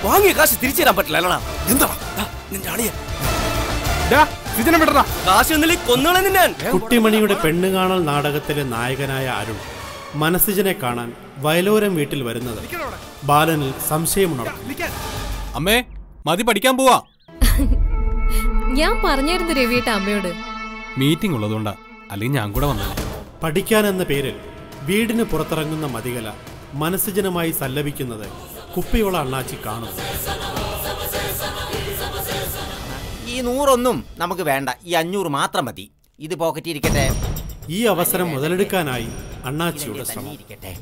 വാങ്ങിയ കാശ് തിരിച്ചു തരാൻ പറ്റില്ല അല്ലടാ എന്താ നിന്റെ അളിയൻ ഇതിനെ വിടറാ കാശ് ഒന്നില്ലേ കൊന്നുകളെ നിന്നെ കുട്ടിമണിയുടെ പെണ്ണുകാണൽ നാടകത്തിലെ നായകനായ അരുൺ മനസ്സിജനെ കാണാൻ വയലോരം വീട്ടിൽ വരുന്നത് ബാലനിൽ സംശയമുണർത്തും അമ്മേ മതി പഠിക്കാൻ പോവാ ഞാൻ പറഞ്ഞായിരുന്നു രവിയേട്ട അമ്മയോട് മീറ്റിംഗ് ഉള്ളതുകൊണ്ടാ അല്ലെങ്കിൽ ഞാൻ കൂടെ വന്നത് പഠിക്കാൻ എന്ന പേരിൽ വീടിന് പുറത്തിറങ്ങുന്ന മതികല മനസ്സിജനുമായി സല്ലപിക്കുന്നത് കുപ്പിയോള അണ്ണാച്ചി കാണുന്നു ഈ നൂറൊന്നും നമുക്ക് വേണ്ട ഈ അഞ്ഞൂറ് മാത്രം മതി ഇത് പോക്കറ്റിൽ ഇരിക്കട്ടെ ഈ അവസരം മുതലെടുക്കാനായി അണ്ണാച്ചിയുടെ ശ്രമം ഇരിക്കട്ടെ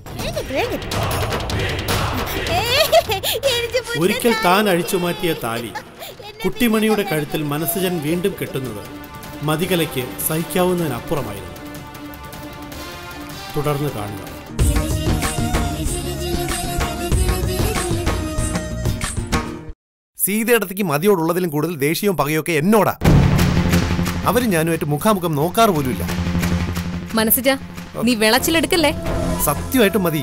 ഒരിക്കൽ താൻ അഴിച്ചുമാറ്റിയ താലി കുട്ടിമണിയുടെ കഴുത്തിൽ മനസ്സിജൻ വീണ്ടും കെട്ടുന്നത് മതികലയ്ക്ക് സഹിക്കാവുന്നതിനപ്പുറമായിരുന്നു തുടർന്ന് കാണുക സീതയിടത്തേക്ക് മതിയോടുള്ളതിലും കൂടുതൽ ദേഷ്യവും പകയൊക്കെ എന്നോടാ അവരും ഞാനുമായിട്ട് മുഖാമുഖം നോക്കാറ് പോലുമില്ല മനസ്സിജ നീ വിളച്ചിലെടുക്കല്ലേ സത്യമായിട്ടും മതി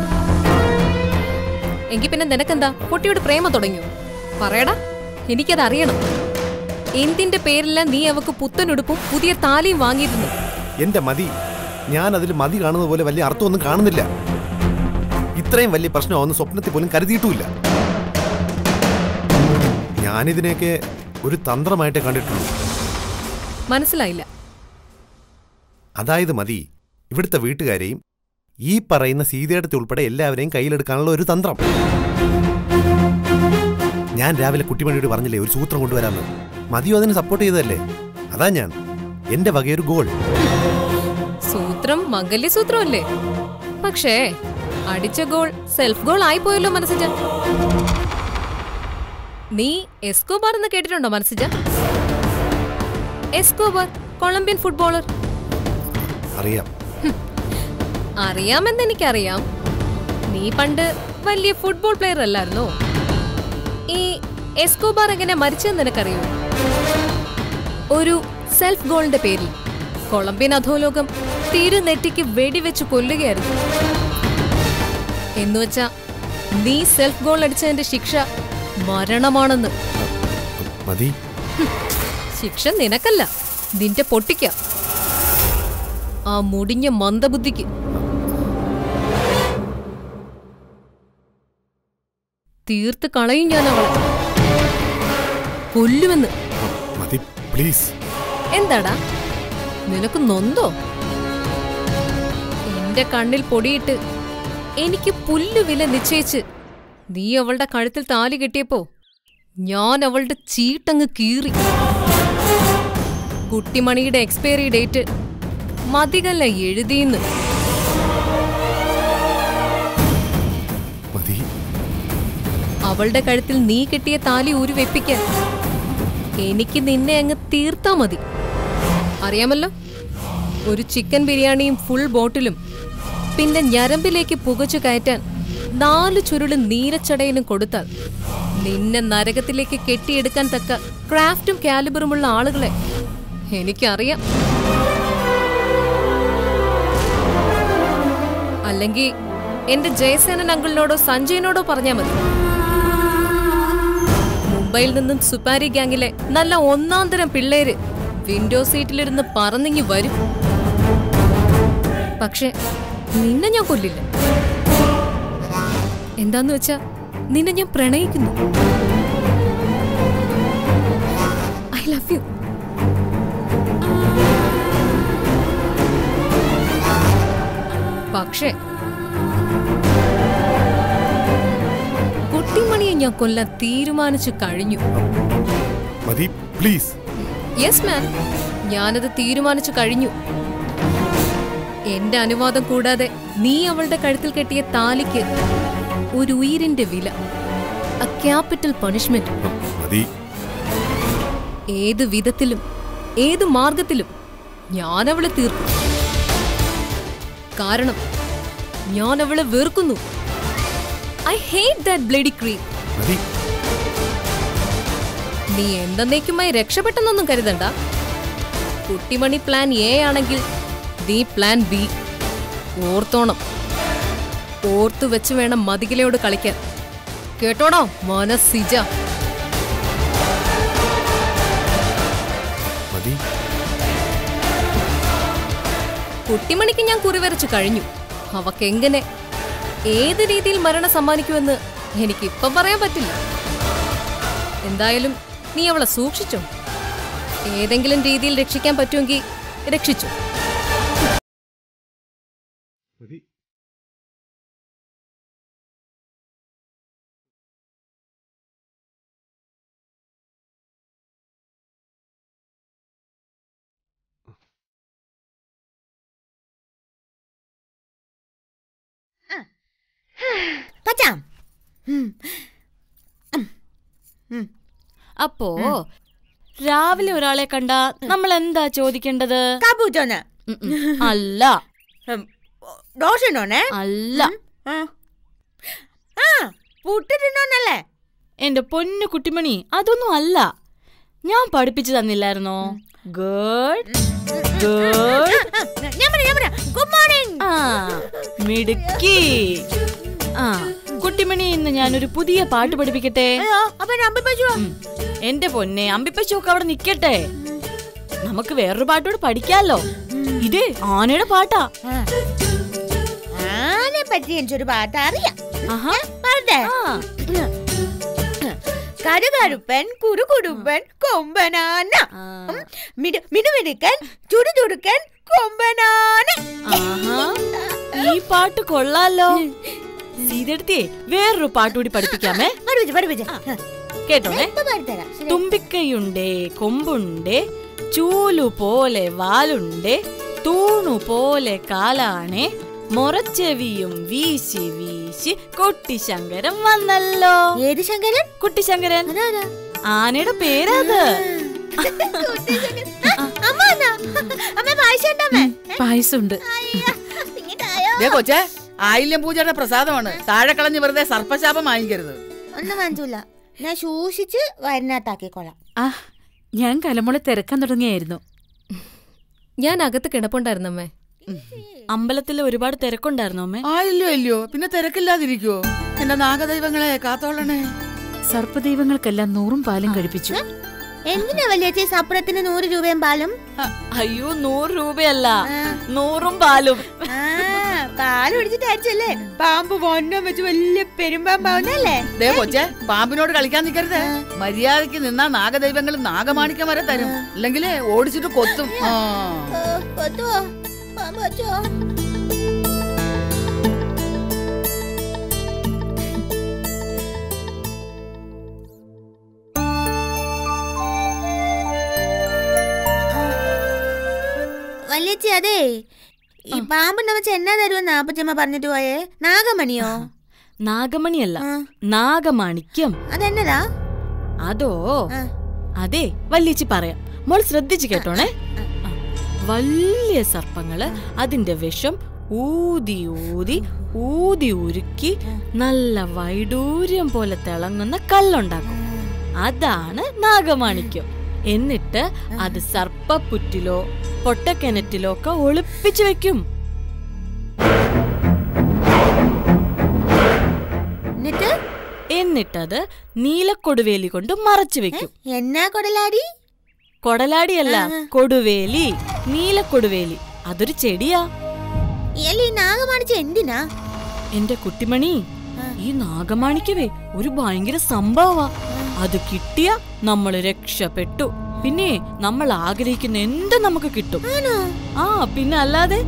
എങ്കി പിന്നെ നിനക്കെന്താ കുട്ടിയോട് പ്രേമം തുടങ്ങിയോ പറയടാ എനിക്കത് അറിയണം എന്തിന്റെ പേരില നീ അവക്ക് പുത്തനുടുപ്പും പുതിയ താലിയും വാങ്ങിയിരുന്നു എന്റെ മതി ഞാൻ അതിൽ മതി കാണുന്നത് പോലെ വലിയ അർത്ഥമൊന്നും കാണുന്നില്ല ഇത്രയും വലിയ പ്രശ്നമാവുന്ന സ്വപ്നത്തിൽ പോലും കരുതിയിട്ടുമില്ല ഞാനിതിനെയൊക്കെ ഒരു തന്ത്രമായിട്ടേ കണ്ടിട്ടുള്ളൂ മനസ്സിലായില്ല അതായത് മതി ഇവിടുത്തെ വീട്ടുകാരെയും ഈ പറയുന്ന സീതയുടെ ഉൾപ്പെടെ എല്ലാവരെയും കയ്യിലെടുക്കാനുള്ള ഒരു തന്ത്രം ഞാൻ രാവിലെ കുട്ടിമണിയോട് പറഞ്ഞില്ലേ ഒരു സൂത്രം കൊണ്ടുവരാന്ന് മതിയോ അതിന് സപ്പോർട്ട് ചെയ്തതല്ലേ അതാ ഞാൻ എന്റെ വകയൊരു ഗോൾ സൂത്രം മംഗല്യ സൂത്രമല്ലേ പക്ഷേ അടിച്ച ഗോൾ സെൽഫ് ഗോൾ ആയിപ്പോയല്ലോ മനസ്സിജ നീ എസ്കോബാർ എന്ന് കേട്ടിട്ടുണ്ടോ മനസ്സിജ എസ്കോബാർ കൊളംബിയൻ ഫുട്ബോളർ അറിയാം അറിയാമെന്ന് എനിക്കറിയാം നീ പണ്ട് വലിയ ഫുട്ബോൾ പ്ലെയർ അല്ലായിരുന്നോ ഈ എസ്കോബാർ എങ്ങനെ മരിച്ചെന്ന് നിനക്കറിയോ ഒരു സെൽഫ് ഗോളിന്റെ പേരിൽ കൊളംബിയൻ അധോലോകം തിരുനെറ്റിക്ക് വെടിവെച്ച് കൊല്ലുകയായിരുന്നു എന്നുവെച്ചാ നീ സെൽഫ് ഗോൾ അടിച്ചതിന്റെ ശിക്ഷ മരണമാണെന്ന് മതി ശിക്ഷ നിനക്കല്ല നിന്റെ പൊട്ടിക്ക ആ മുടിഞ്ഞ മന്ദബുദ്ധിക്ക് തീർത്ത് കളയും ഞാൻ അവളെ കൊല്ലുമെന്ന് മതി പ്ലീസ് എന്താടാ നിനക്ക് നൊന്തോ എന്റെ കണ്ണിൽ പൊടിയിട്ട് എനിക്ക് പുല്ല് വില നിശ്ചയിച്ച് നീ അവളുടെ കഴുത്തിൽ താലി കെട്ടിയപ്പോ ഞാൻ അവളുടെ ചീട്ടങ്ങ് കീറി കുട്ടിമണിയുടെ എക്സ്പയറി ഡേറ്റ് മതികല്ല എഴുതിയെന്ന് മതി അവളുടെ കഴുത്തിൽ നീ കെട്ടിയ താലി ഊരി വെപ്പിക്കാൻ എനിക്ക് നിന്നെ അങ്ങ് തീർത്താ മതി അറിയാമല്ലോ ഒരു ചിക്കൻ ബിരിയാണിയും ഫുൾ ബോട്ടിലും പിന്നെ ഞരമ്പിലേക്ക് പുകച്ചു കയറ്റാൻ നാല് ചുരുള് നീരച്ചടയിലും കൊടുത്താൽ നിന്നെ നരകത്തിലേക്ക് കെട്ടിയെടുക്കാൻ തക്ക ക്രാഫ്റ്റും കാലിബറുമുള്ള ആളുകളെ എനിക്കറിയാം അല്ലെങ്കിൽ എന്റെ ജയസേനൻ അങ്കിളിനോടോ സഞ്ജയനോടോ പറഞ്ഞാ മതി മുംബൈയിൽ നിന്നും സുപാരി ഗ്യാങ്ങിലെ നല്ല ഒന്നാം തരം പിള്ളേര് വിൻഡോ സീറ്റിലിരുന്ന് പറന്നിങ്ങി വരും പക്ഷെ നിന്നെ ഞാൻ കൊല്ലില്ല എന്താന്ന് വെച്ചാ നിന്നെ ഞാൻ പ്രണയിക്കുന്നു ഐ ലവ് യു പക്ഷേ കുട്ടിമണിയെ ഞാൻ കൊല്ലാൻ തീരുമാനിച്ചു കഴിഞ്ഞു മതി പ്ലീസ് യെസ് മാൻ ഞാനത് തീരുമാനിച്ചു കഴിഞ്ഞു എന്റെ അനുവാദം കൂടാതെ നീ അവളുടെ കഴുത്തിൽ കെട്ടിയ താലിക്ക് ഒരു ഉയിരിന്റെ വില അ ക്യാപിറ്റൽ പണിഷ്മെന്റ് മതി ഏത് വിധത്തിലും ഏത് മാർഗത്തിലും ഞാൻ അവളെ തീർക്കും കാരണം ഞാൻ അവളെ വെറുക്കുന്നു I hate that bloody cream മതി നീ എന്തെന്നേക്കുമായി രക്ഷപ്പെട്ടെന്നൊന്നും കരുതണ്ട കുട്ടിമണി പ്ലാൻ എ ആണെങ്കിൽ നീ പ്ലാൻ ബി ഓർത്തോണം ഓർത്തു വെച്ച് വേണം മതികിലയോട് കളിക്കാൻ കേട്ടോടോ മനസ്സിജ മതി കുട്ടിമണിക്ക് ഞാൻ കുറിവരച്ചു കഴിഞ്ഞു അവക്കെങ്ങനെ ഏത് രീതിയിൽ മരണം സമ്മാനിക്കുമെന്ന് എനിക്കിപ്പം പറയാൻ പറ്റില്ല എന്തായാലും നീ അവളെ സൂക്ഷിച്ചോ ഏതെങ്കിലും രീതിയിൽ രക്ഷിക്കാൻ പറ്റുമെങ്കിൽ രക്ഷിച്ചു പച്ചാം അപ്പോ രാവിലെ ഒരാളെ കണ്ട നമ്മൾ എന്താ ചോദിക്കേണ്ടത് കാപ്പൂച്ചോന്ന് ഉം, ഉം. അല്ല ദോശ ഉണ്ടോണേ അല്ല ആ പുട്ട് തിന്നോന്നല്ലേ എന്റെ പൊന്നു കുട്ടിമണി അതൊന്നും അല്ല ഞാൻ പഠിപ്പിച്ചു തന്നില്ലായിരുന്നോ ഗുഡ് ഗുഡ് ഞാൻ പറയാം ഞാൻ പറയാം ഗുഡ് മോർണിംഗ് ആ മിടുക്കി ആ കുട്ടിമണി ഇന്ന് ഞാനൊരു പുതിയ പാട്ട് പഠിപ്പിക്കട്ടെ അയ്യോ അപ്പൊ നമ്പി പശുവോ ഉം. എന്റെ പൊന്നെ അമ്പിപ്പശുവൊക്കെ അവിടെ നിക്കട്ടെ നമുക്ക് വേറൊരു പാട്ടോട് പഠിക്കാലോ ഇതേ ആനയുടെ പാട്ടാ ആനെ പറ്റി എനിക്കൊരു പാട്ട് അറിയാം ആഹാ പാടേ ആ കരുകരുപ്പൻ കുറുകുടുപ്പൻ കൊമ്പനാന ആ. ഉം, മിടു മിടുമിടുക്കൻ ചുടുചുടുക്കൻ കൊമ്പനാന ആഹാ ഈ പാട്ട് കൊള്ളാലോ സീതെടുത്തേ വേറൊരു പാട്ടുകൂടി പഠിപ്പിക്കാമേ പഠിപ്പിച്ച് പഠിപ്പിച്ച് കേട്ടോണേ ഇപ്പൊ പാടിത്തരാം ശരി. തുമ്പിക്കൈയുണ്ടേ കൊമ്പുണ്ടേ ചൂലു പോലെ വാലുണ്ടേ തൂണു പോലെ കാലാണേ മൊറച്ചെവിയും വീശി വീശി കുട്ടിശങ്കരൻ വന്നല്ലോ ഏത് ശങ്കരൻ കുട്ടിശങ്കരൻ അതാരാ ആനയുടെ പേരത് അമ്മ വന്നാ? അമ്മ പായസം ഉണ്ടമ്മേ പായസമുണ്ട് ഇങ്ങോട്ടായോ ദേ കൊച്ചേ ആയില്യം പൂജയുടെ പ്രസാദമാണ് താഴെ കളഞ്ഞ് വെറുതെ സർപ്പശാപം വാങ്ങിക്കരുത് ഒന്നും വാങ്ങിച്ചില്ല ഞാൻ സൂക്ഷിച്ച് വയറിനകത്താക്കിക്കോളാം ആ ഞാൻ കലമുള തിരക്കാൻ തുടങ്ങിയായിരുന്നു ഞാൻ അകത്ത് കിടപ്പുണ്ടായിരുന്നമ്മേ അമ്പലത്തിൽ ഒരുപാട് തിരക്കുണ്ടായിരുന്നു അമ്മേ ആയില്ലോ ഇല്ലയോ പിന്നെ തിരക്കില്ലാതിരിക്കോ എന്റെ നാഗദൈവങ്ങളെ കാത്തോളണേ സർപ്പദൈവങ്ങൾക്കെല്ലാം നൂറും പാലും കഴിപ്പിച്ചു എന്തിനാ വലിയ സപ്പുറത്തിന് നൂറ് രൂപയും പാലും അ- അയ്യോ നൂറ് രൂപയല്ല നൂറും പാലും ആ പാല് പിടിച്ചിട്ടായിരിച്ചല്ലേ പാമ്പ് വണ്ണം വെച്ച് വലിയ പെരുമ്പാമ്പാവുന്നല്ലേ ദേ കൊച്ചേ പാമ്പിനോട് കളിക്കാൻ നിൽക്കരുത് മര്യാദക്ക് നിന്നാ നാഗദൈവങ്ങൾ നാഗമാണിക്കം വരെ തരും അല്ലെങ്കിൽ ഓടിച്ചിട്ട് കൊത്തും ആ കൊത്തുവോ പാമ്പ് കൊച്ചുവോ വല്യച്ചി അതെ ഈ പാമ്പ് നമ്മച്ച് എന്നാ തരുമെന്ന് അപ്പച്ചമ്മ പറഞ്ഞിട്ട് പോയേ നാഗമണിയോ നാഗമണിയല്ല ആ. നാഗമാണിക്യം അതെന്നതാ അതോ ആ. അതെ വല്യച്ചി പറയാം മോൾ ശ്രദ്ധിച്ചു കേട്ടോണേ ആ. വലിയ സർപ്പങ്ങള് അതിന്റെ വിഷം ഊതി ഊതി ഊതി ഉരുക്കി നല്ല വൈഡൂര്യം പോലെ തിളങ്ങുന്ന കല്ലുണ്ടാക്കും അതാണ് നാഗമാണിക്യം എന്നിട്ട് അത് സർപ്പപ്പുറ്റിലോ പൊട്ടക്കിണറ്റിലോ ഒക്കെ ഒളിപ്പിച്ചു വെക്കും എന്നിട്ട് എന്നിട്ടത് നീലക്കൊടുവേലി കൊണ്ട് മറച്ചു വെക്കും എന്നാ കൊടലാടി കൊടലാടിയല്ല കൊടുവേലി നീലക്കൊടുവേലി അതൊരു ചെടിയാ എലി ഈ നാഗമാണിച്ച എന്തിനാ എന്റെ കുട്ടിമണി ഈ നാഗമാണിക്കവേ ഒരു ഭയങ്കര സംഭവമാ അത് കിട്ടിയ നമ്മൾ രക്ഷപ്പെട്ടു പിന്നെ നമ്മൾ ആഗ്രഹിക്കുന്ന എന്ത് നമുക്ക് കിട്ടും ആ പിന്നെ അല്ലാതെ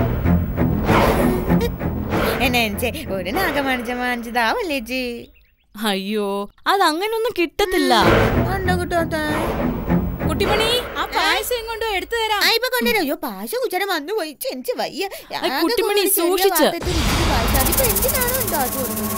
എന്നെ എന്നെ ഒരു നാഗമാണിച്ച മാനിച്ചതാ വല്യേച്ചി അയ്യോ അത് അങ്ങനൊന്നും കിട്ടത്തില്ല ഉണ്ടോ കിട്ടാത്ത കുട്ടിമണി ആ പായസം കൊണ്ടോ എടുത്തു തരാം ആ ഇപ്പൊ കൊണ്ടുവരാം അയ്യോ പാശ കുച്ചനെ വന്നു പോയി എനിക്ക് വയ്യ ആകെ കുട്ടിമണി, കൂടി ചെറിയ സൂക്ഷിച്ച്. പാത്രത്തിൽ ഇച്ചിരി പായസം. അതിപ്പോ എന്തിനാണോ ഉണ്ടാക്കി കൊടുക്കുന്നത്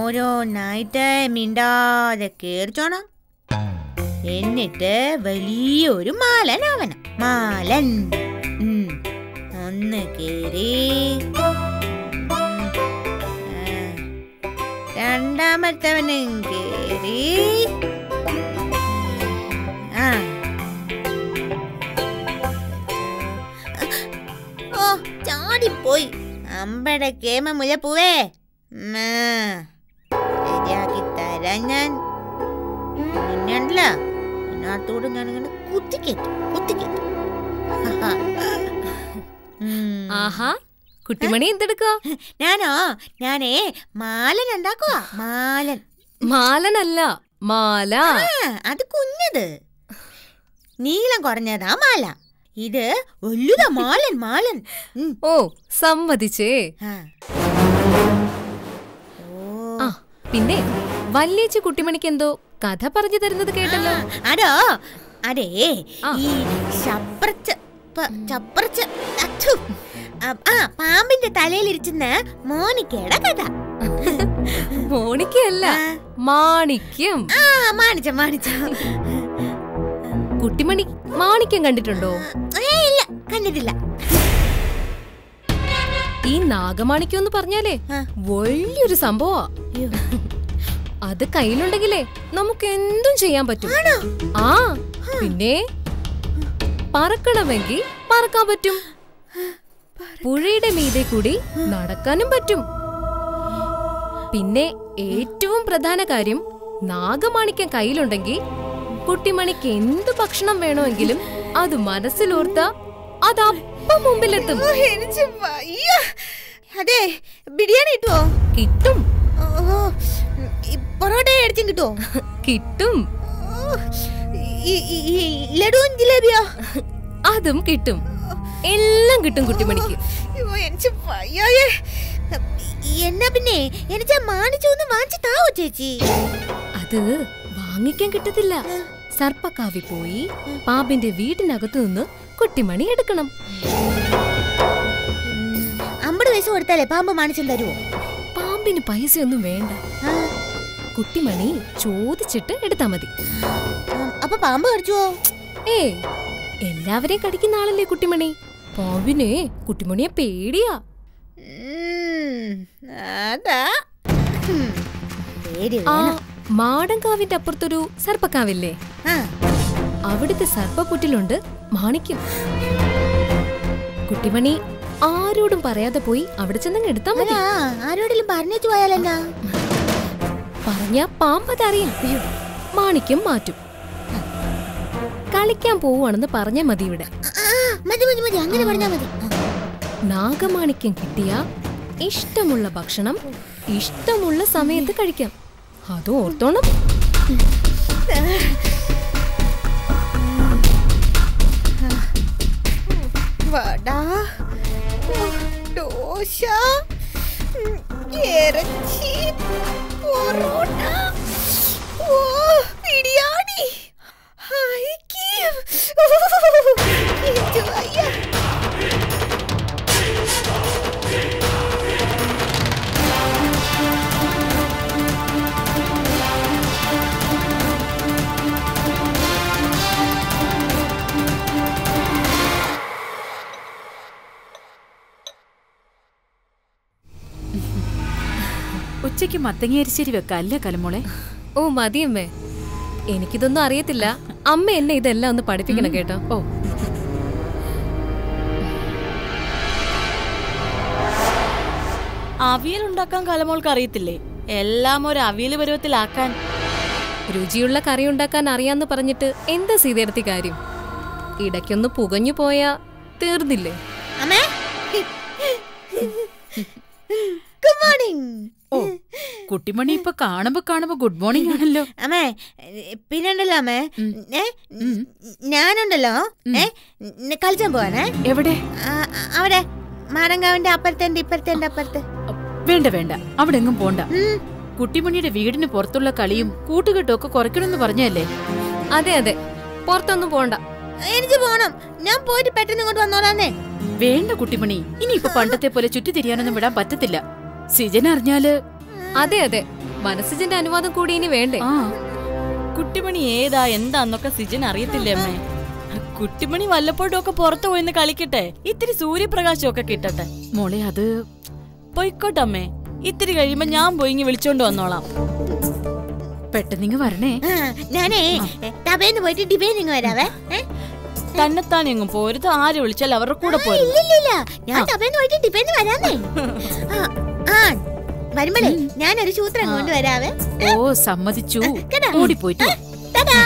ഓരോന്നായിട്ട് മിണ്ടാതെ കേറിച്ചോണം എന്നിട്ട് വലിയൊരു മാലനാവണം മാലൻ ഉം. ഒന്ന് കേറി രണ്ടാമത്തവനും കേറി ആ ഓ ചാടിപ്പോയി അമ്പട കേമ മുലപ്പൂവേ ഉം, ആ. ശരിയാക്കി തരാം ഞാൻ പിന്നെയുണ്ടല്ല ഇതിനകത്തൂടെ ഞാനിങ്ങനെ കുത്തിക്കേറ്റും കുത്തിക്കേറ്റും ഉം. ആഹാ കുട്ടിമണി എന്തെടുക്കുക ഞാനോ ഞാനേ മാലൻ ഉണ്ടാക്കുവാ മാലൻ മാലനല്ല മാല ആ, അത് കുഞ്ഞത് നീളം കുറഞ്ഞതാ മാല ഇത് വലുതാ മാലൻ മാലൻ ഉം. ഓ സമ്മതിച്ചേ ആ. ആ പിന്നെ വല്യേച്ചി കുട്ടിമണിക്ക് എന്തോ കഥ പറഞ്ഞു തരുന്നത് കേട്ടല്ലോ അതോ അതെ ആ. ഈ ശപ്രച്ച പ- ചപ്രച്ച അച്ചു. ആ, ആ പാമ്പിന്റെ തലയിലിരിച്ചുന്ന മോനിക്കയുടെ കഥ മോണിക്കല്ല ആ. മാണിക്യം ആ മാണിച്ച മാണിച്ച കുട്ടിമണി മാണിക്യം കണ്ടിട്ടുണ്ടോ ഏ ഇല്ല കണ്ടിട്ടില്ല ഈ നാഗമാണിക്യം എന്ന് പറഞ്ഞാലേ ആ. വലിയൊരു സംഭവമാ അയ്യോ. അത് കയ്യിലുണ്ടെങ്കിലേ നമുക്ക് എന്തും ചെയ്യാൻ പറ്റും ആ പിന്നെ പറക്കണമെങ്കിൽ പറക്കാൻ പറ്റും പുഴയുടെ മീതെ കൂടി നടക്കാനും പറ്റും പിന്നെ ഏറ്റവും പ്രധാന കാര്യം നാഗമാണിക്യം കയ്യിലുണ്ടെങ്കിൽ കുട്ടിമണിക്ക് എന്ത് ഭക്ഷണം വേണമെങ്കിലും അത് മനസ്സിലോർത്ത അത് അപ്പം മുമ്പിലെത്തും ഓ, എനിക്ക് വയ്യ. അതെ ബിരിയാണി കിട്ടുവോ കിട്ടും ഓ ഈ പൊറോട്ട അടിച്ചും കിട്ടുവോ കിട്ടും ഓ, ഈ- ഈ- ഈ ലഡുവും ജിലേബിയോ അതും കിട്ടും എല്ലാം കിട്ടും കുട്ടിമണിക്ക് അയ്യോ, എനിക്ക് വയ്യായേ. എന്നാ പിന്നെ എനിക്ക് മാണിച്ചു ഒന്ന് വാങ്ങിച്ചു താവോ ചേച്ചി അത് വാങ്ങിക്കാൻ കിട്ടത്തില്ല സർപ്പക്കാവി പോയി പാമ്പിന്റെ വീടിനകത്തു നിന്ന് കുട്ടിമണി എടുക്കണം അമ്പത് വയസ്സ് കൊടുത്താലേ പാമ്പ് മാണിച്ചും തരുവോ പാമ്പിന് പൈസയൊന്നും വേണ്ട ആ, കുട്ടിമണി ചോദിച്ചിട്ട് എടുത്താ മതി ആ, അപ്പൊ പാമ്പ് കടിച്ചുവോ ഏ എല്ലാവരെയും കടിക്കുന്ന ആളല്ലേ കുട്ടിമണി പാമ്പിനെ കുട്ടിമണിയെ പേടിയാ ഉം, അതാ ഉം, പേടി ആ വേണം. മാടങ്കാവിന്റെ അപ്പുറത്തൊരു സർപ്പക്കാവില്ലേ ആ, അവിടുത്തെ സർപ്പപ്പുറ്റിലുണ്ട് മാണിക്യം കുട്ടിമണി ആരോടും പറയാതെ പോയി അവിടെ ചെന്നങ്ങ് എടുത്താ മതി അതാ ആരോടെങ്കിലും പറഞ്ഞു പോയാലെന്നാ പറഞ്ഞ പാമ്പതറിയും മാണിക്യം മാറ്റും കളിക്കാൻ പോവുകയാണെന്ന് പറഞ്ഞാ മതി ഇവിടെ ആ, മതി മതി മതി അങ്ങനെ പറഞ്ഞാ മതി നാഗമാണിക്യം കിട്ടിയ ഇഷ്ടമുള്ള ഭക്ഷണം ഇഷ്ടമുള്ള സമയത്ത് കഴിക്കാം അത് ഓർത്തോണം വട ദോശ ഉം, ഇറച്ചി പൊറോട്ട ഓ ബിരിയാണി ഐക്യം എനിക്ക് വയ്യ. ഉച്ചയ്ക്ക് മത്തങ്ങേരിശ്ശേരി വെക്കാം അല്ലേ കലമോളെ ഓ മതിയമ്മേ എനിക്കിതൊന്നും അറിയത്തില്ല അമ്മ എന്നെ ഇതെല്ലാം ഒന്ന് പഠിപ്പിക്കണം കേട്ടോ ഓ അവിയൽ ഉണ്ടാക്കാൻ കലമോൾക്ക് അറിയത്തില്ലേ എല്ലാം ഒരു അവിയൽ പരുവത്തിലാക്കാൻ രുചിയുള്ള കറി ഉണ്ടാക്കാൻ അറിയാന്ന് പറഞ്ഞിട്ട് എന്താ സീതയെടുത്തി കാര്യം ഇടയ്ക്കൊന്ന് പുകഞ്ഞു പോയാ തീർന്നില്ലേ അമ്മേ ഗുഡ് മോർണിംഗ് ഓ കുട്ടിമണി ഇപ്പൊ കാണുമ്പോ കാണുമ്പോ ഗുഡ് മോർണിംഗ് ആണല്ലോ അമ്മേ പിന്നുണ്ടല്ലോ അമ്മേ ഏ ഞാനുണ്ടല്ലോ ഏ കളിച്ചാൻ പോവാനേ എവിടെ ആ, ആ, അവിടെ മാരങ്കാവിന്റെ അപ്പുറത്തെ ഇപ്പുറത്തെ അപ്പുറത്ത് വേണ്ട വേണ്ട അവിടെ എങ്ങും പോണ്ട ഉം. കുട്ടിമണിയുടെ വീടിന് പുറത്തുള്ള കളിയും കൂട്ടുകെട്ടും ഒക്കെ കുറയ്ക്കണമെന്ന് പറഞ്ഞല്ലേ അതെ അതെ പുറത്തൊന്നും പോണ്ട എനിക്ക് പോണം ഞാൻ പോയിട്ട് പെട്ടെന്ന് ഇങ്ങോട്ട് വന്നോളാന്നേ വേണ്ട കുട്ടിമണി ഇനി ഇപ്പൊ പണ്ടത്തെ പോലെ ചുറ്റി തിരിയാനൊന്നും വിടാൻ പറ്റത്തില്ല സിജൻ അറിഞ്ഞാല് അതെ അതെ മനസ്സിന്റെ അനുവാദം കൂടി ഇനി വേണ്ടേ ആ കുട്ടിമണി ഏതാ എന്താന്നൊക്കെ സിജൻ അറിയത്തില്ലേ അമ്മേ കുട്ടിമണി വല്ലപ്പോഴും ഒക്കെ പുറത്തു പോയിന്ന് കളിക്കട്ടെ ഇത്തിരി സൂര്യപ്രകാശം ഒക്കെ കിട്ടട്ടെ മോളെ അത് പൊയ്ക്കോട്ടെ അമ്മേ ഇത്തിരി കഴിയുമ്പോ ഞാൻ പോയി ഇങ്ങ് വിളിച്ചോണ്ട് വന്നോളാം പെട്ടെന്നിങ്ങ് വരണേ ആ, ഞാനേ തപേന്ന് പോയിട്ട് ഡിബേന്ന് ഇങ്ങ് വരാവേ ഏ? തന്നെത്താൻ എങ്ങും പോരുത് ആര് വിളിച്ചാൽ അവരുടെ കൂടെ ആ, പോരുത് ഇല്ലില്ലില്ല ഞാൻ തപേന്ന് പോയിട്ട് ഡിബേന്ന് വരാന്നേ ആ, ആ വരുമ്പളേ ഞാനൊരു സൂത്രം കൊണ്ടുവരാവേ ഓ സമ്മതിച്ചു കേട്ടോ? ഓടിപ്പോയിട്ട് വാ. ടാടാ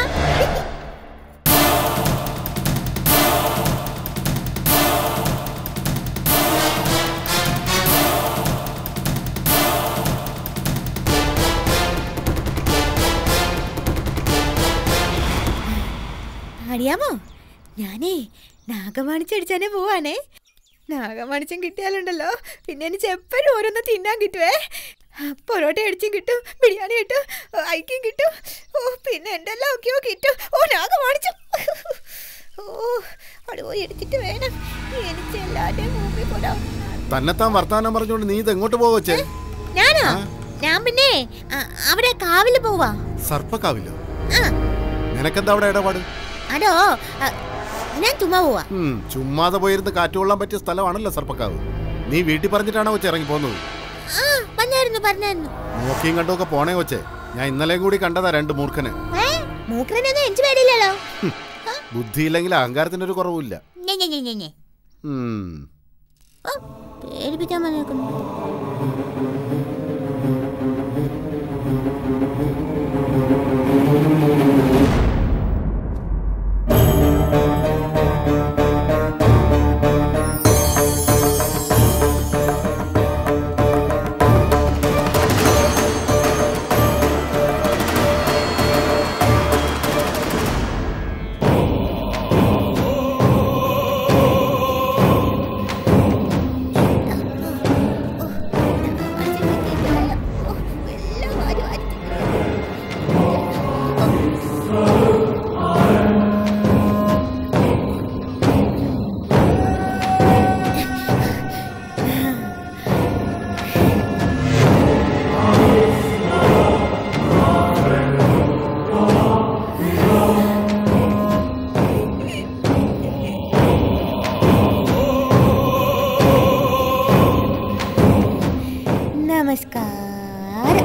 അറിയാമോ ഞാനേ നാഗമാണിച്ചടിച്ചാനേ പോവാണേ നാഗമാണിച്ചം കിട്ടിയാലുണ്ടല്ലോ പിന്നെ എനിക്ക് എപ്പോഴും ഓരോന്ന് തിന്നാൻ കിട്ടുവേ പൊറോട്ട അടിച്ചും കിട്ടും ബിരിയാണി കിട്ടും ഐക്കും കിട്ടും ഓ പിന്നെ എന്തെല്ലാം ഒക്കെയോ കിട്ടും ഓ നാഗമാണിച്ചം ഓ അവിടെ പോയി എടുത്തിട്ട് വേണം എനിക്ക് എല്ലാവരുടെയും മുമ്പിൽ പോരാ തന്നെത്താൻ വർത്താനം പറഞ്ഞുകൊണ്ട് നീ ഇത് എങ്ങോട്ട് പോവച്ചേ ഞാനോ ഞാൻ പിന്നെ ആ, അവിടെ കാവില് പോവാ സർപ്പക്കാവില്ലോ ആ നിനക്കെന്താ അവിടെ ഇടപാട് അതോ ആ, ഞാൻ ചുമ്മാ പോവാ ഉം, ചുമ്മാതെ പോയിരുന്ന് കാറ്റുകൊള്ളാൻ പറ്റിയ സ്ഥലമാണല്ലോ സർപ്പക്കാവ് നീ വീട്ടിൽ പറഞ്ഞിട്ടാണോ കൊച്ചെ ഇറങ്ങി പോകുന്നത് ആ പറഞ്ഞായിരുന്നു പറഞ്ഞായിരുന്നു നോക്കിയും കണ്ടുമൊക്കെ പോണേ കൊച്ചെ ഞാൻ ഇന്നലെയും കൂടി കണ്ടതാ രണ്ട് മൂർഖനെ ഏ മൂക്കറിനൊന്നും എനിക്ക് പേടിയില്ലല്ലോ ബുദ്ധിയില്ലെങ്കിൽ അഹങ്കാരത്തിന് ഒരു കുറവുമില്ല ഞെ, ഞെ, ഞെ, ഞെ, ഞെ. ഉം. ഓ, പേടിപ്പിക്കാൻ വന്നേക്കുന്നു നമസ്കാരം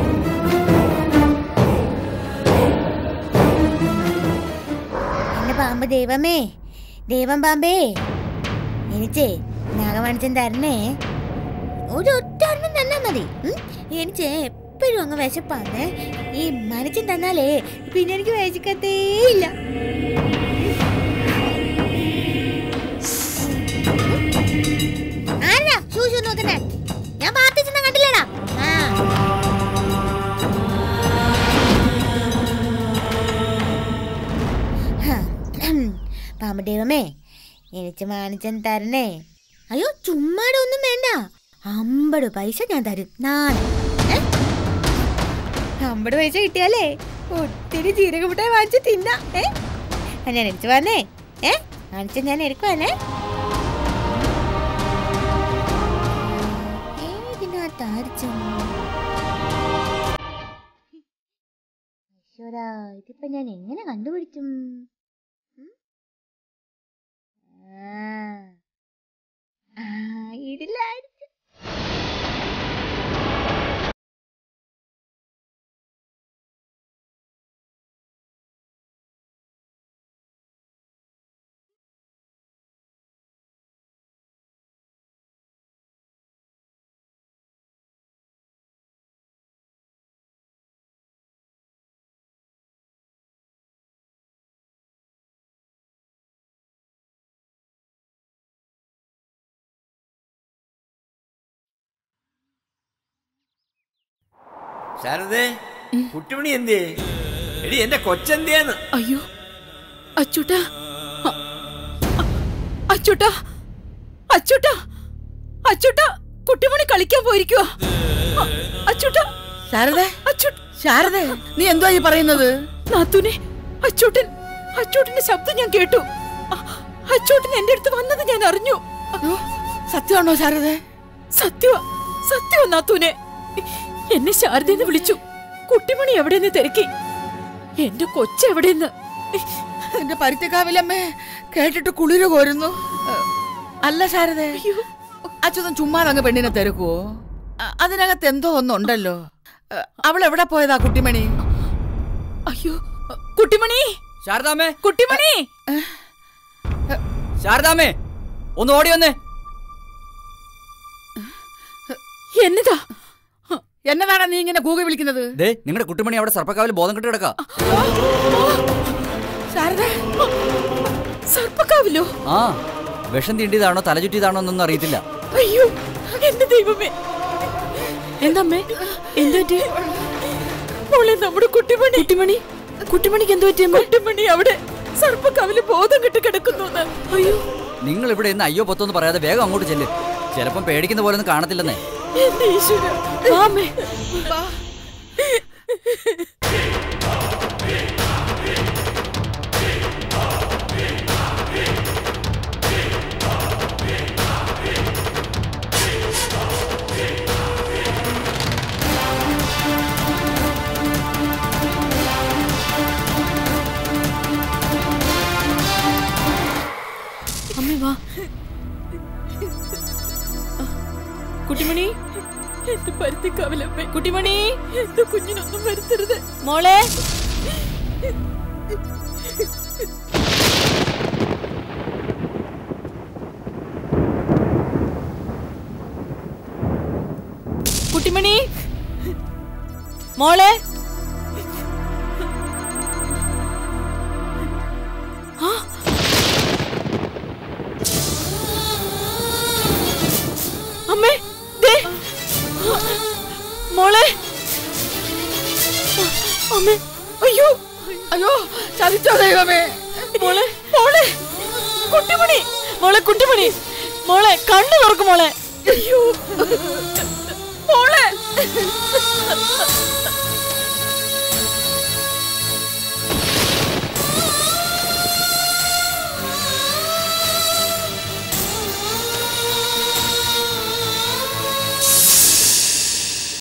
എന്റെ പാമ്പ് ദൈവമേ ദൈവം പാമ്പേ എനിച്ചേ നാഗമണിച്ചൻ തരണേ ഒരു ഒറ്റ ഒരെണ്ണം തന്നാ മതി ഉം? എനിക്ക് എപ്പോഴും അങ്ങ് വിശപ്പാന്നേ ഈ മനുഷ്യൻ തന്നാലേ പിന്നെ എനിക്ക് വിശക്കത്തേ ഇല്ല ആരാ ഷൂ ഷൂ നോക്കുന്നേ ഞാൻ പാർട്ടിച്ചെന്ന കണ്ടില്ലടാ ആ പാമ്പ് ദൈവമേ എനിക്ക് മാനിച്ചൻ തരണേ അയ്യോ ചുമ്മാടെ ഒന്നും വേണ്ട അമ്പത് പൈസ ഞാൻ തരും നാളെ ഏ? അമ്പത് പൈസ കിട്ടിയാലേ ഒത്തിരി ജീരകമുട്ടായി വാങ്ങിച്ച് തിന്നാ ഏ ആ, ഞാൻ എടുത്തു വന്നേ ഏ കാണിച്ച ഞാൻ എടുക്കുവാനേ ഏതിനകത്താരിച്ചു ഈശ്വരാ ഇതിപ്പോ ഞാൻ എങ്ങനെ കണ്ടുപിടിക്കും ഉം? ആ. ആ, ഇതിലായിരിക്കും ശാരദേ കുട്ടിമണി എന്തേ എടി എന്റെ കൊച്ചെന്തേന്ന് അയ്യോ അച്ചൂട്ടാ അ- അ- അച്ചൂട്ടാ അച്ചൂട്ടാ അച്ചൂട്ടാ കുട്ടിമണി കളിക്കാൻ പോയിരിക്കുവാ അ- അച്ചൂട്ടാ ശാരദേ അച്ചൂട്ട് ശാരദേ നീ എന്തുവാ ഈ പറയുന്നത് നാത്തൂനെ അച്ചൂട്ടൻ അച്ചൂട്ടന്റെ ശബ്ദം ഞാൻ കേട്ടു അ- അച്ചൂട്ടൻ എന്റെ അടുത്ത് വന്നത് ഞാൻ അറിഞ്ഞു ഓ, സത്യമാണോ ശാരദേ സത്യവ സത്യവ നാത്തൂനെ എന്നെ ശാരദയെന്ന് വിളിച്ചു എവിടെന്ന് തിരക്കി എന്റെ കൊച്ചെവിടെന്ന് എന്റെ പരുത്തിക്കാവിലമ്മേ കേട്ടിട്ട് കുളിര് കോരുന്നു അല്ല ശാരദേ അച്ഛനും ചുമ്മാതെ അങ്ങ് പെണ്ണിനെ തിരക്കുവോ അ- അതിനകത്ത് എന്തോ ഒന്നുണ്ടല്ലോ അവൾ എവിടെ പോയതാ കുട്ടിമണി അയ്യോ കുട്ടിമണി ശാരദാമ്മേ കുട്ടിമണി ശാരദാമ്മേ ഒന്ന് ഓടി വന്നേ എന്നതാ എന്നതാടാ നീ ഇങ്ങനെ കൂകി വിളിക്കുന്നത് ദേ നിങ്ങളുടെ കുട്ടിമണി അവിടെ സർപ്പക്കാവിൽ ബോധം കെട്ട് കിടക്കാ ശാരദേ സർപ്പക്കാവിലോ ആ വിഷം തീണ്ടിയതാണോ തല ചുറ്റിയതാണോ എന്നൊന്നും അറിയത്തില്ല അയ്യോ എന്റെ ദൈവമേ എന്താമ്മേ എന്തു പറ്റി മോളെ നമ്മുടെ കുട്ടിമണി കുട്ടിമണി കുട്ടിമണിക്ക് എന്തു പറ്റി അമ്മേ കുട്ടിമണി അവിടെ സർപ്പക്കാവില് ബോധം കെട്ട് കിടക്കുന്നു അയ്യോ നിങ്ങൾ ഇവിടെ ഇന്ന് അയ്യോ പൊത്തൊന്നും പറയാതെ വേഗം അങ്ങോട്ട് ചെല്ല് ചിലപ്പം പേടിക്കുന്ന പോലെ ഒന്നും കാണത്തില്ലെന്നേ എന്റെ ഈശ്വര വാ അമ്മേ അമ്മേ വാ കുട്ടിമണി എന്റെ പരുത്തിക്കാവിലമ്മേ കുട്ടിമണി എന്റെ കുഞ്ഞിനൊന്നും വരുത്തരുത് മോളെ കുട്ടിമണി മോളെ ആ. അമ്മേ ദേ മോളെ അമ്മേ അയ്യോ അയ്യോ ചതിച്ചോ ദൈവമേ മോളെ മോളെ കുട്ടിമണി മോളെ കുട്ടിമണി മോളെ കണ്ണു തുറക്കും മോളെ അയ്യോ മോളെ